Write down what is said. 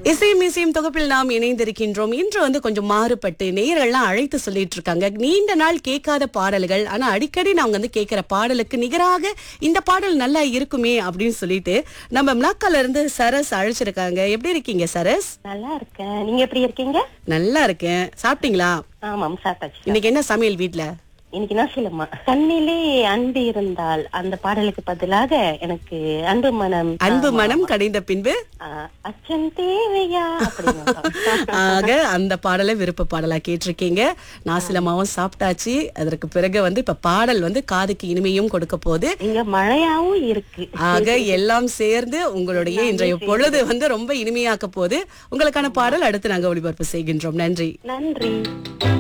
இசையும் இசையும் தொகுப்பில் நாம் இணைந்திருக்கின்றோம் இன்று வந்து கொஞ்சம் மாறுபட்டு நேயர்கள்லாம் அழைத்து சொல்லிட்டு இருக்காங்க நீண்ட நாள் கேட்காத பாடல்கள் ஆனா அடிக்கடி நாங்க வந்து கேட்கிற பாடலுக்கு நிகராக இந்த பாடல் நல்லா இருக்குமே அப்படின்னு சொல்லிட்டு நம்ம மிளாக்கால இருந்து சரஸ் அழைச்சிருக்காங்க எப்படி இருக்கீங்க சரஸ் நல்லா இருக்கேன் நீங்க எப்படி இருக்கீங்க நல்லா இருக்கேன் சாப்பிட்டீங்களா ஆமாம் சாப்பிட்டாச்சு இன்னைக்கு என்ன சமையல் வீட்ல இன்னைக்கு நான் சொல்லுமா கண்ணிலே அன்பு இருந்தால் அந்த பாடலுக்கு பதிலாக எனக்கு அன்பு மனம் அன்பு மனம் கடைந்த பின்பு ஆ, அச்சம் தேவையா அப்படின்னு ஆக அந்த பாடலை விருப்ப பாடலா கேட்டிருக்கீங்க நாசிலமாவும் சாப்பிட்டாச்சு அதற்கு பிறகு வந்து இப்ப பாடல் வந்து காதுக்கு இனிமையும் கொடுக்க போகுது இங்க மழையாவும் இருக்கு ஆக எல்லாம் சேர்ந்து உங்களுடைய இன்றைய பொழுது வந்து ரொம்ப இனிமையாக்க போகுது உங்களுக்கான பாடல் அடுத்து நாங்க ஒளிபரப்பு செய்கின்றோம் நன்றி நன்றி